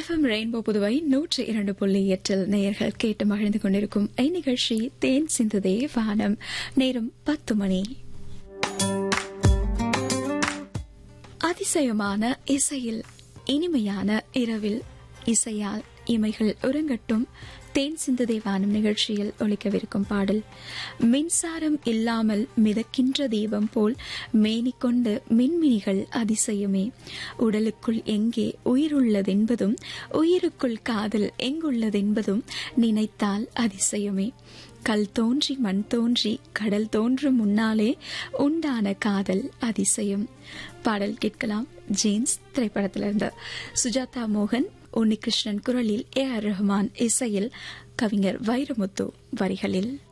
FM rainbow Puduvai நூற்றி இரண்டு புள்ளி எட்டில் நேயர்கள் கேட்டு மகிழ்ந்து கொண்டிருக்கும் இந்நிகழ்ச்சி தேன் சிந்துதே வானம் நேரம் பத்து மணி அதிசயமான இசையில் இனிமையான இரவில் இசையால் இமைகள் உறங்கட்டும் தேன் சிந்துதே வானம் நிகழ்ச்சியில் ஒழிக்கவிருக்கும் பாடல் மின்சாரம் இல்லாமல் மிதக்கின்ற தீபம் போல் மேனிக்கொண்டு மின்மினிகள் அதிசயமே உடலுக்குள் எங்கே உயிருள்ளதென்பதும் உயிருக்குள் காதல் எங்குள்ளதென்பதும் நினைத்தால் அதிசயமே கல் தோன்றி மண் தோன்றி கடல் தோன்றும் முன்னாலே உண்டான காதல் அதிசயம் பாடல் கேட்கலாம் ஜேம்ஸ் திரைப்படத்திலிருந்து சுஜாதா மோகன் உன்னிகிருஷ்ணன் குரலில் ஏ ஆர் ரஹ்மான் இசையில் கவிஞர் வைரமுத்து வரிகளில்